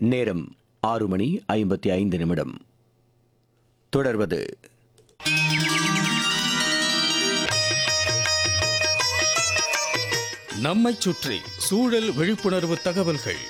நேரம் ஆறு மணி ஐம்பத்தி ஐந்து நிமிடம் தொடர்வது நம்மைச் சுற்றி சூழல் விழிப்புணர்வு தகவல்கள்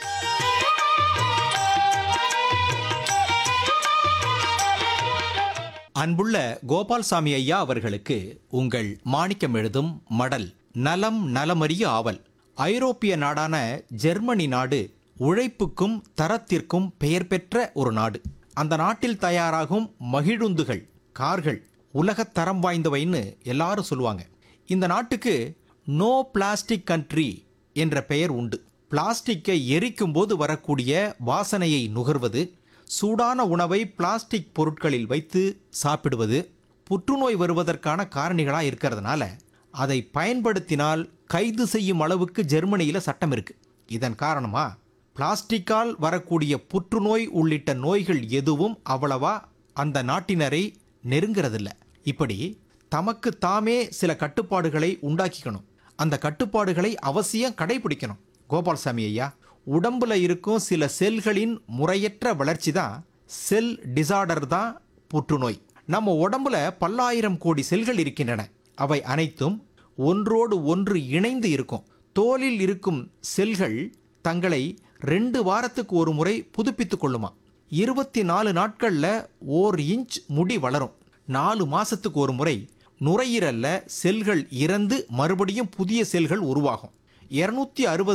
அன்புள்ள கோபால்சாமி ஐயா அவர்களுக்கு உங்கள் மாணிக்கம் எழுதும் மடல் நலம் நலமறிய ஆவல் ஐரோப்பிய நாடான ஜெர்மனி நாடு உழைப்புக்கும் தரத்திற்கும் பெயர் பெற்ற ஒரு நாடு அந்த நாட்டில் தயாராகும் மகிழுந்துகள் கார்கள் உலகத் தரம் வாய்ந்தவைன்னு எல்லாரும் சொல்லுவாங்க இந்த நாட்டுக்கு நோ பிளாஸ்டிக் கண்ட்ரி என்ற பெயர் உண்டு பிளாஸ்டிக்கை எரிக்கும் போது வரக்கூடிய வாசனையை நுகர்வது சூடான உணவை பிளாஸ்டிக் பொருட்களில் வைத்து சாப்பிடுவது புற்றுநோய் வருவதற்கான காரணிகளாக இருக்கிறதுனால அதை பயன்படுத்தினால் கைது செய்யும் அளவுக்கு ஜெர்மனியில் சட்டம் இருக்கு இதன் காரணமா பிளாஸ்டிக்கால் வரக்கூடிய புற்றுநோய் உள்ளிட்ட நோய்கள் எதுவும் அவ்வளவா அந்த நாட்டினரை நெருங்கிறதில்ல இப்படி தமக்கு தாமே சில கட்டுப்பாடுகளை உண்டாக்கிக்கணும் அந்த கட்டுப்பாடுகளை அவசியம் கடைபிடிக்கணும் கோபால்சாமி ஐயா உடம்புல இருக்கும் சில செல்களின் முறையற்ற வளர்ச்சி தான் செல் டிசார்டர் தான் புற்றுநோய் நம்ம உடம்புல பல்லாயிரம் கோடி செல்கள் இருக்கின்றன அவை அனைத்தும் ஒன்றோடு ஒன்று இணைந்து இருக்கும் தோலில் இருக்கும் செல்கள் தங்களை ரெண்டு வாரத்துக்கு ஒரு முறை புதுப்பித்துக் கொள்ளுமா இருபத்தி நாலு நாட்கள்ல ஓர் இன்ச் முடி வளரும் நாலு மாசத்துக்கு ஒரு முறை நுரையீரல்ல செல்கள் இறந்து மறுபடியும் புதிய செல்கள் உருவாகும் இருநூத்தி அறுபது